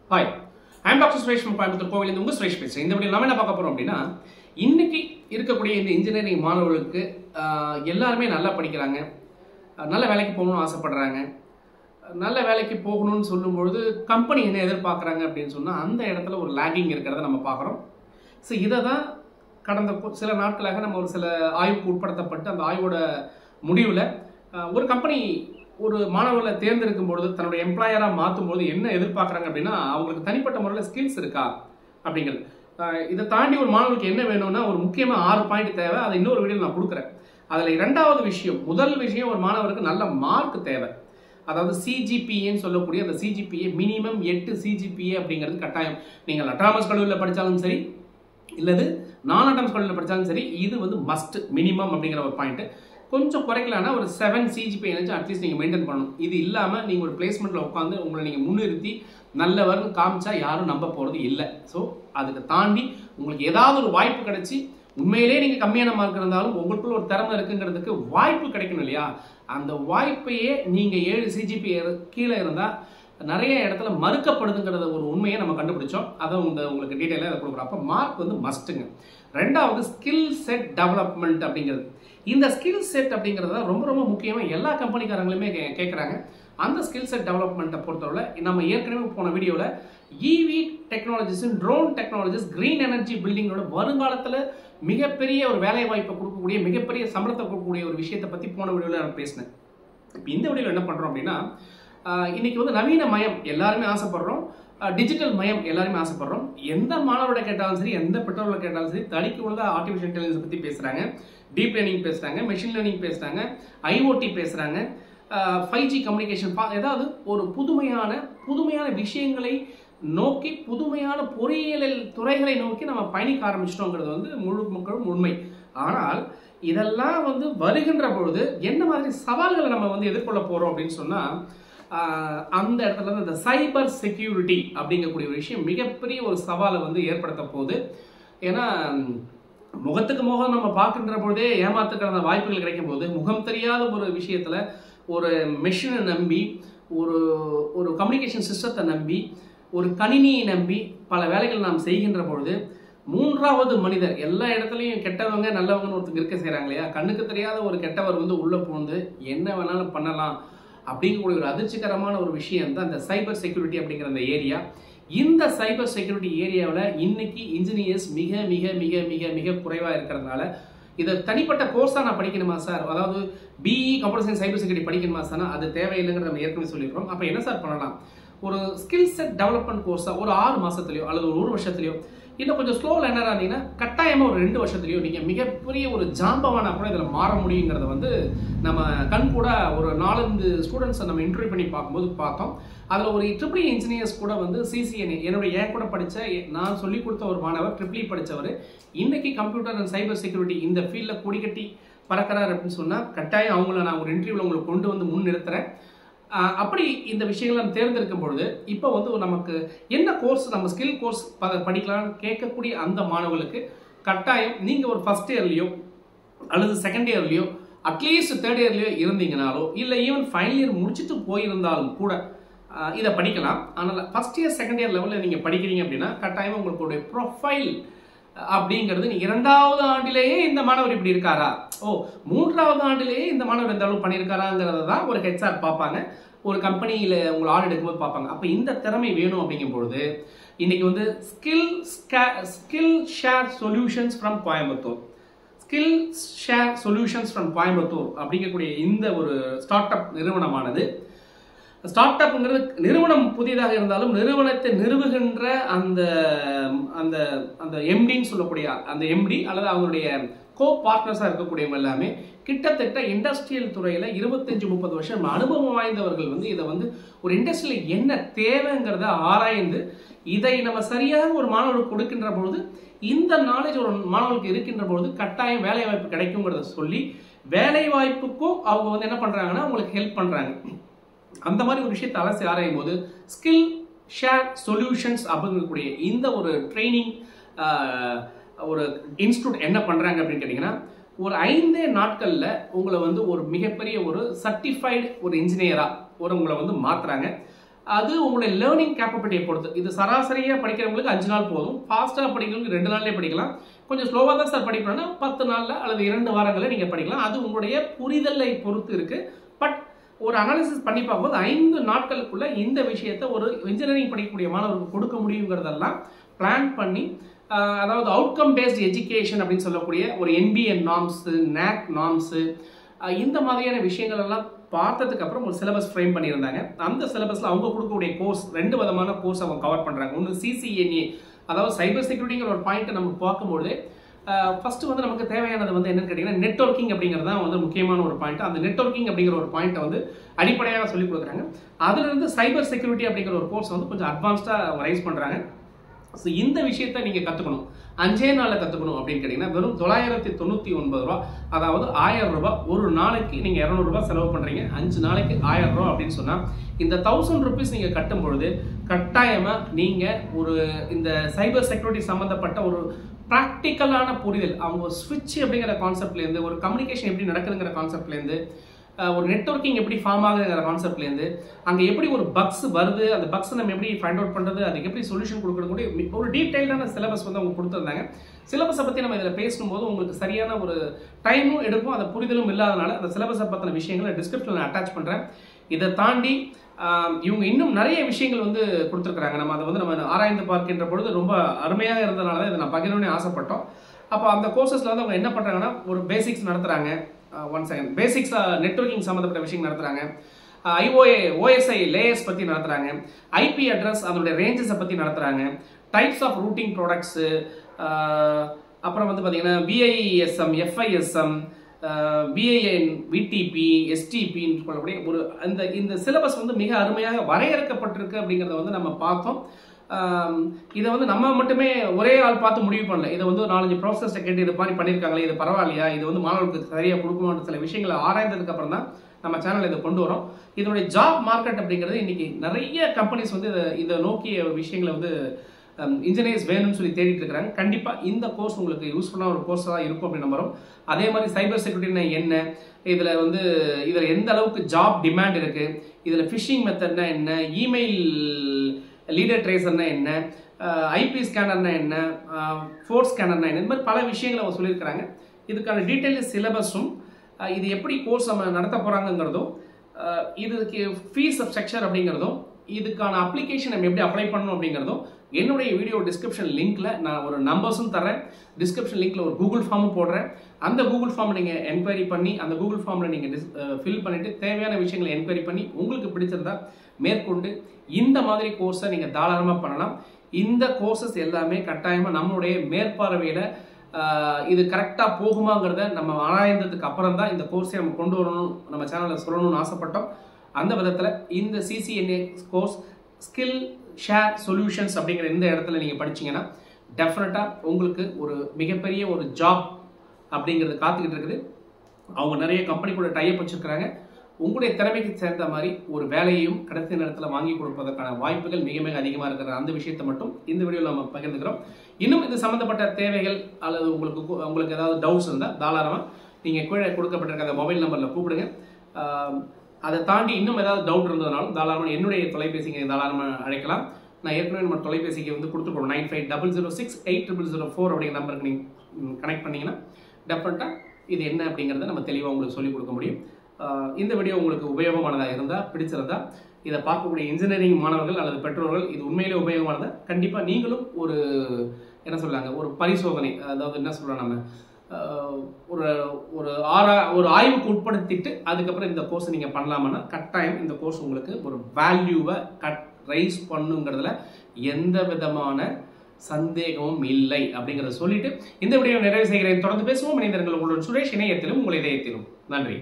hi I'm doctor Suresh from Coimbatore கோவிலேருந்து உங்கள் சுரேஷ் பேசுகிறேன் இந்த வீடியோ நம்ம என்ன பார்க்க போகிறோம் அப்படின்னா இன்னைக்கு இருக்கக்கூடிய இந்த இன்ஜினியரிங் மாணவர்களுக்கு ஆஹ், எல்லாருமே நல்லா படிக்கிறாங்க ஆஹ், நல்ல வேலைக்கு போகணும்னு ஆசைப்படுறாங்க நல்ல வேலைக்கு போகணும்னு சொல்லும்பொழுது கம்பெனி என்ன எதிர்பார்க்குறாங்க அப்படின்னு சொன்னால் அந்த இடத்துல ஒரு லேகிங் இருக்கிறத நம்ம பார்க்குறோம் ஸோ இதை தான் கடந்த கு- சில நாட்களாக நம்ம ஒரு சில ஆய்வுக்கு உட்படுத்தப்பட்டு அந்த ஆய்வோட முடிவில் ஒரு கம்பெனி ஒரு மாணவர்களை தேர்ந்தெடுக்கும் பொழுது தன்னுடைய எம்ப்ளாயராக மாற்றும் பொழுது என்ன எதிர்பார்க்குறாங்க அப்படின்னா அவங்களுக்கு தனிப்பட்ட முறையில் ஸ்கில்ஸ் இருக்கா அப்படிங்கிறது அஹ் இதை தாண்டி ஒரு மாணவருக்கு என்ன வேணும்னா ஒரு முக்கியமாக ஆறு பாயிண்ட் தேவை அதை இன்னொரு வீடியோ நான் கொடுக்குறேன் அதில் இரண்டாவது விஷயம் முதல் விஷயம் ஒரு மாணவருக்கு நல்ல மார்க் தேவை அதாவது சிஜிபிஏன்னு சொல்லக்கூடிய அந்த சிஜிபிஏ மினிமம் எட்டு சிஜிபிஏ அப்படிங்கிறது கட்டாயம் நீங்கள் அட்டாமஸ் கல்லூரியில் படித்தாலும் சரி இல்லது நான் அட்டாமஸ் கல்லூரியில் படித்தாலும் சரி இது வந்து மஸ்ட் மினிமம் அப்படிங்கிற ஒரு பாயிண்ட் கொஞ்சம் குறைக்கலாம்னா ஒரு செவன் சிஜிபி எனர்ஜி அட்லீஸ்ட் நீங்கள் மெயின்டைன் பண்ணணும் இது இல்லாமல் நீங்கள் ஒரு பிளேஸ்மெண்ட்டில் உட்காந்து உங்களை நீங்கள் முன்னிறுத்தி நல்லவர்னு காமிச்சா யாரும் நம்ப போகிறது இல்லை ஸோ அதுக்கு தாண்டி உங்களுக்கு ஏதாவது ஒரு வாய்ப்பு கிடைச்சி உண்மையிலே நீங்கள் கம்மியான மார்க் இருந்தாலும் உங்களுக்குள்ள ஒரு திறமை இருக்குங்கிறதுக்கு வாய்ப்பு கிடைக்கணும் இல்லையா அந்த வாய்ப்பையே நீங்கள் ஏழு சிஜிபி கீழே இருந்தால் நிறைய இடத்துல மறுக்கப்படுதுங்கிறத ஒரு உண்மையை நம்ம கண்டுபிடிச்சோம் அதை இந்த உங்களுக்கு டீட்டெயிலாக அதை கொடுக்குறோம் அப்போ மார்க் வந்து மஸ்ட்டுங்க ரெண்டாவது ஸ்கில் செட் டெவலப்மெண்ட் அப்படிங்கிறது இந்த ஸ்கில் செட் அப்படிங்கிறது தான் ரொம்ப ரொம்ப முக்கியமாக எல்லா கம்பெனிக்காரங்களுமே கே கேட்குறாங்க அந்த ஸ்கில் செட் டெவலப்மெண்ட்டை பொறுத்தவரை நம்ம ஏற்கனவே போன வீடியோவில் EV technologies drone technologies green energy பில்டிங்கோட வருங்காலத்தில் மிகப்பெரிய ஒரு வேலை வாய்ப்பை கொடுக்கக்கூடிய மிகப்பெரிய சம்பளத்தை கொடுக்கக்கூடிய ஒரு விஷயத்தை பற்றி போன வீடியோவில் நான் பேசினேன் இப்போ இந்த வீடியோவில் என்ன பண்ணுறோம் அப்படின்னா ஆஹ் இன்னைக்கு வந்து நவீன மயம் எல்லாருமே ஆசைப்படுறோம் டிஜிட்டல் மயம் எல்லாருமே ஆசைப்படுறோம் எந்த மாணவரோட கேட்டாலும் சரி எந்த பெற்றோர்களை கேட்டாலும் சரி தடிக்கு உள்ளதா ஆர்டிஃபிஷியல் இன்டெலிஜென்ஸ் பற்றி பேசுகிறாங்க டீப் லேர்னிங் பேசுகிறாங்க மெஷின் லேர்னிங் பேசுகிறாங்க ஐஓடி பேசுகிறாங்க ஃபைவ் ஜி கம்யூனிகேஷன் ஏதாவது ஒரு புதுமையான புதுமையான விஷயங்களை நோக்கி புதுமையான பொறியியல் துறைகளை நோக்கி நம்ம பயணிக்க ஆரம்பிச்சிட்டோங்கிறது வந்து முழு மக்களும் உண்மை ஆனால் இதெல்லாம் வந்து வருகின்ற பொழுது என்ன மாதிரி சவால்களை நம்ம வந்து எதிர்கொள்ள போகிறோம் அப்படின்னு சொன்னால் அந்த இடத்துல வந்து இந்த சைபர் செக்யூரிட்டி அப்படிங்கக்கூடிய ஒரு விஷயம் மிகப்பெரிய ஒரு சவாலை வந்து ஏற்படுத்த போகுது ஏன்னா ம், முகத்துக்கு முகம் நம்ம பார்க்கின்ற பொழுதே ஏமாத்துக்கான வாய்ப்புகள் கிடைக்கும் போது முகம் தெரியாத ஒரு விஷயத்துல ஒரு மெஷினை நம்பி ஒரு ஒரு கம்யூனிகேஷன் சிஸ்டத்தை நம்பி ஒரு கணினியை நம்பி பல வேலைகள் நாம் செய்கின்ற பொழுது மூன்றாவது மனிதர் எல்லா இடத்துலையும் கெட்டவங்க நல்லவங்கன்னு ஒருத்தங்க இருக்க செய்கிறாங்க இல்லையா கண்ணுக்கு தெரியாத ஒரு கெட்டவர் வந்து உள்ளே பூந்து என்ன வேணாலும் பண்ணலாம் அப்படிங்கக்கூடிய ஒரு அதிர்ச்சிகரமான ஒரு விஷயம் தான் இந்த சைபர் செக்யூரிட்டி அப்படிங்கிற அந்த ஏரியா இந்த சைபர் செக்யூரிட்டி ஏரியாவில் இன்னைக்கு இன்ஜினியர்ஸ் மிக மிக மிக மிக மிக குறைவாக இருக்கிறதுனால இதை தனிப்பட்ட கோர்ஸாக நான் படிக்கணுமா சார் அதாவது BE computer science cyber security படிக்கணுமா சார் அது தேவையில்லைங்கிறத நம்ம ஏற்கனவே சொல்லியிருக்கோம் அப்போ என்ன சார் பண்ணலாம் ஒரு ஸ்கில் செட் டெவலப்மெண்ட் கோர்ஸாக ஒரு ஆறு மாசத்துலயோ அல்லது ஒரு ஒரு வருஷத்துலயோ இன்னும் கொஞ்சம் ஸ்லோ லேனராக இருந்தீங்கன்னா கட்டாயமாக ஒரு ரெண்டு வருஷத்துலயோ நீங்கள் மிகப்பெரிய ஒரு ஜாம்பவானா கூட இதில் மாற முடியுங்கிறத வந்து நம்ம கண் கூட ஒரு நாலஞ்சு ஸ்டூடெண்ட்ஸை நம்ம இன்டர்வியூ பண்ணி பார்க்கும்போது பார்த்தோம் அதில் ஒரு ட்ரிபிள் இன்ஜினியர்ஸ் கூட வந்து சிசிஎன்ஏ என்னுடைய என் கூட படித்த நான் சொல்லி கொடுத்த ஒரு மாணவர் ட்ரிபிள் படித்தவர் இன்னைக்கு கம்ப்யூட்டர் அண்ட் சைபர் செக்யூரிட்டி இந்த ஃபீல்டில் கொடிக்கட்டி பறக்கிறார் அப்படின்னு சொன்னால் கட்டாயம் அவங்கள நான் ஒரு இன்டர்வியூவில் உங்களுக்கு கொண்டு வந்து முன் நிறுத்துறேன் ஆஹ் அப்படி இந்த விஷயங்களை நம்ம தேர்ந்தெடுக்கும் பொழுது இப்போ வந்து நமக்கு என்ன கோர்ஸ் நம்ம ஸ்கில் கோர்ஸ் படிக்கலாம்னு கேட்கக்கூடிய அந்த மாணவர்களுக்கு கட்டாயம் நீங்கள் ஒரு ஃபஸ்ட் இயர்லேயோ அல்லது செகண்ட் இயர்லேயோ அட்லீஸ்ட் தேர்ட் இயர்லேயோ இருந்தீங்கனாலோ இல்லை ஈவன் ஃபைனல் இயர் முடிச்சுட்டு போயிருந்தாலும் கூட ஆஹ் இதை படிக்கலாம் ஆனால் ஃபஸ்ட் இயர் செகண்ட் இயர் லெவலில் நீங்கள் படிக்கிறீங்க அப்படின்னா கட்டாயம் உங்களுடைய ப்ரொஃபைல் அப்படிங்கிறது நீ இரண்டாவது ஆண்டிலேயே இந்த மாணவர் இப்படி இருக்காரா ஓ மூன்றாவது ஆண்டிலேயே இந்த மாணவர் இந்த அளவு பண்ணியிருக்காராங்கிறத தான் ஒரு ஹெச்ஆர் பார்ப்பாங்க ஒரு கம்பெனியில் உங்களை ஆள் எடுக்கும்போது பார்ப்பாங்க அப்போ இந்த திறமை வேணும் அப்படிங்கும் பொழுது இன்னைக்கு வந்து skill skill share solutions from Coimbatore skill share solutions from Coimbatore அப்படிங்கக்கூடிய இந்த ஒரு ஸ்டார்ட் அப் நிறுவனமானது ஸ்டார்ட் அப்ங்கிறது நிறுவனம் புதியதாக இருந்தாலும் நிறுவனத்தை நிறுவுகின்ற அந்த அந்த அந்த எம்டின்னு சொல்லக்கூடிய அந்த எம்டி அல்லது அவங்களுடைய கோ பார்ட்னர்ஸாக இருக்கக்கூடியவங்க எல்லாமே கிட்டத்தட்ட இண்டஸ்ட்ரியல் துறையில் இருபத்தஞ்சு முப்பது வருஷம் அனுபவம் வாய்ந்தவர்கள் வந்து இதை வந்து ஒரு இண்டஸ்ட்ரியில் என்ன தேவைங்கிறத ஆராய்ந்து இதை நம்ம சரியாக ஒரு மாணவருக்கு கொடுக்கின்ற பொழுது இந்த நாலேஜ் ஒரு மாணவர்களுக்கு இருக்கின்ற பொழுது கட்டாயம் வேலை வாய்ப்பு கிடைக்குங்கிறத சொல்லி வேலை வாய்ப்புக்கும் அவங்க வந்து என்ன பண்ணுறாங்கன்னா அவங்களுக்கு ஹெல்ப் பண்ணுறாங்க அந்த மாதிரி ஒரு விஷயத்தை அலசி ஆராயும் போது ஸ்கில் ஷேர் சொல்யூஷன்ஸ் அப்படிங்கக்கூடிய இந்த ஒரு ட்ரைனிங் ஒரு இன்ஸ்டியூட் என்ன பண்ணுறாங்க அப்படின்னு கேட்டிங்கன்னா ஒரு ஐந்தே நாட்களில் உங்களை வந்து ஒரு மிகப்பெரிய ஒரு சர்டிஃபைடு ஒரு இன்ஜினியராக ஒரு உங்களை வந்து மாற்றுறாங்க அது உங்களுடைய லேர்னிங் கேப்பபிலிட்டியை பொறுத்து இது சராசரியாக படிக்கிறவங்களுக்கு அஞ்சு நாள் போதும் ஃபாஸ்ட்டாக படிக்கிறவங்களுக்கு ரெண்டு நாள்லேயே படிக்கலாம் கொஞ்சம் ஸ்லோவாக தான் சார் படிக்கணும்னா பத்து நாளில் அல்லது இரண்டு வாரங்களில் நீங்கள் படிக்கலாம் அது உங்களுடைய புரிதலை பொறுத்து இருக்குது பட் ஒரு அனாலிசிஸ் பண்ணி பார்க்கும்போது ஐந்து நாட்களுக்குள்ள இந்த விஷயத்தை ஒரு இன்ஜினியரிங் படிக்கக்கூடிய மாணவருக்கு கொடுக்க முடியுங்கிறதெல்லாம் பிளான் பண்ணி ஆஹ், அதாவது அவுட்கம் பேஸ்ட் எஜுகேஷன் அப்படின்னு சொல்லக்கூடிய ஒரு என்பிஎன் நாம்ஸு நேக் நாம்ஸு இந்த மாதிரியான விஷயங்கள் எல்லாம் பார்த்ததுக்கு அப்புறம் ஒரு சிலபஸ் ஃப்ரேம் பண்ணியிருந்தாங்க அந்த சிலபஸில் அவங்க கொடுக்கக்கூடிய கோர்ஸ் ரெண்டு விதமான கோர்ஸ் அவங்க கவர் பண்ணுறாங்க ஒன்று சிசிஎன்ஏ அதாவது சைபர் செக்யூரிட்டிங்கிற ஒரு பாயிண்ட்டை நம்ம பார்க்கும்போது ஃபர்ஸ்ட் வந்து நமக்கு தேவையானது வந்து என்னன்னு கேட்டிங்கன்னா நெட்வொர்க்கிங் அப்படிங்கிறது தான் வந்து முக்கியமான ஒரு பாயிண்ட் அந்த நெட்வொர்க்கிங் அப்படிங்கிற ஒரு பாயிண்ட்டை வந்து அடிப்படையாக சொல்லி கொடுக்குறாங்க அதுலேருந்து சைபர் செக்யூரிட்டி அப்படிங்கிற ஒரு கோர்ஸ் வந்து கொஞ்சம் அட்வான்ஸ்டாக அவங்க ரைஸ் பண்ணுறாங்க ஸோ இந்த விஷயத்தை நீங்கள் கற்றுக்கணும் அஞ்சே நாளில் கற்றுக்கணும் அப்படின்னு கேட்டிங்கன்னா வெறும் தொள்ளாயிரத்தி தொண்ணூற்றி ஒன்பது ரூபா அதாவது ஆயிரம் ரூபாய் ஒரு நாளைக்கு நீங்கள் இரநூறுபா செலவு பண்ணுறீங்க அஞ்சு நாளைக்கு ஆயிரம் ரூபா அப்படின்னு சொன்னால் இந்த தௌசண்ட் ருபீஸ் நீங்கள் கட்டும் பொழுது கட்டாயமாக நீங்கள் ஒரு இந்த சைபர் செக்யூரிட்டி சம்மந்தப்பட்ட ஒரு ப்ராக்டிக்கலான புரிதல் அவங்க ஸ்விட்ச் அப்படிங்கிற கான்செப்ட்லேருந்து ஒரு கம்யூனிகேஷன் எப்படி நடக்குதுங்கிற கான்செப்ட்லேருந்து அஹ் ஒரு நெட்வொர்க்கிங் எப்படி ஃபார்ம் ஆகுதுங்கிற கான்செப்ட்லேருந்து அங்கே எப்படி ஒரு பக்ஸ் வருது அந்த பக்ஸ் நம்ம எப்படி ஃபைண்ட் அவுட் பண்ணுறது அதுக்கு எப்படி சொல்யூஷன் கொடுக்கறது கூட மி- ஒரு டீட்டெயில்டான சிலபஸ் வந்து அவங்க கொடுத்துருந்தாங்க சிலபஸை பற்றி நம்ம இதில் பேசும்போது உங்களுக்கு சரியான ஒரு டைமும் எடுக்கும் அந்த புரிதலும் இல்லாதனால அந்த சிலபஸை பற்றின விஷயங்களை டிஸ்கிரிப்ஷனில் அட்டாச் பண்ணுறேன் இதை தாண்டி ஆஹ், இவங்க இன்னும் நிறைய விஷயங்கள் வந்து கொடுத்துருக்குறாங்க நம்ம அதை வந்து நம்ம ஆராய்ந்து பார்க்கின்ற பொழுது ரொம்ப அருமையாக இருந்ததுனால தான் இதை நான் பகிரணும்னு ஆசைப்பட்டோம் அப்போ அந்த கோர்சஸில் வந்து அவங்க என்ன பண்ணுறாங்கன்னா ஒரு பேசிக்ஸ் நடத்துகிறாங்க ஒன் செகண்ட் பேசிக்ஸ் நெட்வொர்க்கிங் சம்மந்தப்பட்ட விஷயம் நடத்துகிறாங்க ஐஓஏ ஓஎஸ்ஐ லேயர்ஸ் பற்றி நடத்துகிறாங்க ஐபி அட்ரஸ் அதனுடைய ரேஞ்சஸை பற்றி நடத்துகிறாங்க டைப்ஸ் ஆஃப் ரூட்டிங் ப்ராடக்ட்ஸு அப்புறம் வந்து பார்த்தீங்கன்னா விஐஎஸ்எம் எஃப்ஐஎஸ்எம் விஐஎன் விடிபி எஸ்டிபின்னு சொல்லக்கூடிய ஒரு அந்த இந்த சிலபஸ் வந்து மிக அருமையாக வரையறுக்கப்பட்டிருக்கு அப்படிங்கிறத வந்து நம்ம பார்த்தோம் ஆம், இதை வந்து நம்ம மட்டுமே ஒரே ஆள் பார்த்து முடிவு பண்ணல இதை வந்து ஒரு நாலஞ்சு ப்ரொஃபஸர்ஸை கேட்டு இது மாதிரி பண்ணியிருக்காங்களே இது பரவாயில்லையா இது வந்து மாணவர்களுக்கு சரியாக கொடுக்குமான்ற சில விஷயங்களை ஆராய்ந்ததுக்கு அப்புறம் தான் நம்ம சேனல் இதை கொண்டு வரோம் இதனுடைய ஜாப் மார்க்கெட் அப்படிங்கிறது இன்னைக்கு நிறைய கம்பெனிஸ் வந்து இதை இதை நோக்கிய விஷயங்களை வந்து இன்ஜினியர்ஸ் வேணும்னு சொல்லி தேடிட்டு இருக்கிறாங்க கண்டிப்பாக இந்த கோர்ஸ் உங்களுக்கு யூஸ்ஃபுல்லான ஒரு கோர்ஸாக இருக்கும் அப்படின்னு நம்புறோம் அதே மாதிரி சைபர் செக்யூரிட்டினா என்ன இதில் வந்து இதில் எந்த அளவுக்கு ஜாப் டிமாண்ட் இருக்கு இதில் ஃபிஷிங் மெத்தட்னா என்ன இமெயில் லீடர் ட்ரேசர்னா என்ன ஐபி ஸ்கேனர்னா என்ன ஃபோர்ஸ் ஸ்கேனர்னா என்ன இந்த மாதிரி பல விஷயங்களை அவங்க சொல்லியிருக்கிறாங்க இதுக்கான டீட்டெயில் சிலபஸும் இது எப்படி கோர்ஸ் நம்ம நடத்த போகிறாங்கங்கிறதும் அஹ், இதுக்கு ஃபீஸ் ஸ்ட்ரக்சர் அப்படிங்கிறதும் இதுக்கான அப்ளிகேஷன் நம்ம எப்படி அப்ளை பண்ணணும் அப்படிங்கிறதும் என்னுடைய வீடியோ டிஸ்கிரிப்ஷன் லிங்க்ல நான் ஒரு நம்பர்ஸும் தரேன் டிஸ்கிரிப்ஷன் லிங்க்ல ஒரு கூகுள் ஃபார்மும் போடுறேன் அந்த கூகுள் ஃபார்ம் நீங்கள் என்கொயரி பண்ணி அந்த கூகுள் ஃபார்மில் நீங்கள் ஃபில் பண்ணிட்டு தேவையான விஷயங்களை என்கொயரி பண்ணி உங்களுக்கு பிடிச்சிருந்தா மேற்கொண்டு இந்த மாதிரி கோர்ஸை நீங்கள் தாராளமாக பண்ணலாம் இந்த கோர்சஸ் எல்லாமே கட்டாயமாக நம்மளுடைய மேற்பார்வையில் ஆஹ் இது கரெக்டாக போகுமாங்கிறத நம்ம ஆராய்ந்ததுக்கு அப்புறம் தான் இந்த கோர்ஸை நம்ம கொண்டு வரணும் நம்ம சேனலில் சொல்லணும்னு ஆசைப்பட்டோம் அந்த விதத்தில் இந்த CCNA course skill share solutions அப்படிங்கிற இந்த இடத்துல நீங்கள் படிச்சீங்கன்னா டெஃபினட்டாக உங்களுக்கு ஒரு மிகப்பெரிய ஒரு ஜாப் அப்படிங்கிறது காத்துக்கிட்டு இருக்குது அவங்க நிறைய கம்பெனி கூட டைப் வச்சிருக்கிறாங்க உங்களுடைய திறமைக்கு சேர்ந்த மாதிரி ஒரு வேலையையும் கடைசி நேரத்தில் வாங்கி கொடுப்பதற்கான வாய்ப்புகள் மிக மிக அதிகமாக இருக்கிற அந்த விஷயத்தை மட்டும் இந்த வீடியோவில் நம்ம பகிர்ந்துக்கிறோம் இன்னும் இது சம்மந்தப்பட்ட தேவைகள் அல்லது உங்களுக்கு கு- உங்களுக்கு ஏதாவது டவுட்ஸ் இருந்தால் தாராளமாக நீங்கள் கீழே கொடுக்கப்பட்டிருக்க அந்த மொபைல் நம்பரில் கூப்பிடுங்க ஆஹ் அதை தாண்டி இன்னும் ஏதாவது டவுட் இருந்ததுனாலும் தாராளமாக என்னுடைய தொலைபேசிக்கு தாராளமாக அழைக்கலாம் நான் ஏற்கனவே நம்ம தொலைபேசிக்கு வந்து கொடுத்துருக்கோம் nine five double zero six eight triple zero four அப்படிங்கிற நம்பருக்கு நீங்கள் கனெக்ட் பண்ணீங்கன்னா டெஃபினட்டாக இது என்ன அப்படிங்கிறத நம்ம தெளிவாக உங்களுக்கு சொல்லிக் கொடுக்க முடியும் ஆஹ் இந்த வீடியோ உங்களுக்கு உபயோகமானதாக இருந்தால் பிடிச்சிருந்தா இதை பார்க்கக்கூடிய இன்ஜினியரிங் மாணவர்கள் அல்லது பெற்றோர்கள் இது உண்மையிலே உபயோகமானதா கண்டிப்பாக நீங்களும் ஒரு என்ன சொல்றாங்க ஒரு பரிசோதனை அதாவது என்ன சொல்கிறோம் நம்ம ஆஹ் ஒரு ஒரு ஆரா ஒரு ஆய்வுக்கு உட்படுத்திட்டு அதுக்கப்புறம் இந்த கோர்ஸ் நீங்கள் பண்ணலாமான்னா கட்டாயம் இந்த கோர்ஸ் உங்களுக்கு ஒரு வேல்யூவை கட் ரைஸ் பண்ணுங்கிறதுல எந்த விதமான சந்தேகமும் இல்லை அப்படிங்கிறத சொல்லிட்டு இந்த வீடியோ நிறைவு செய்கிறேன் தொடர்ந்து பேசுவோம் இணைந்திருங்கள் உங்களுடன் சுரேஷ் இணையத்திலும் உங்கள் இதயத்திலும் நன்றி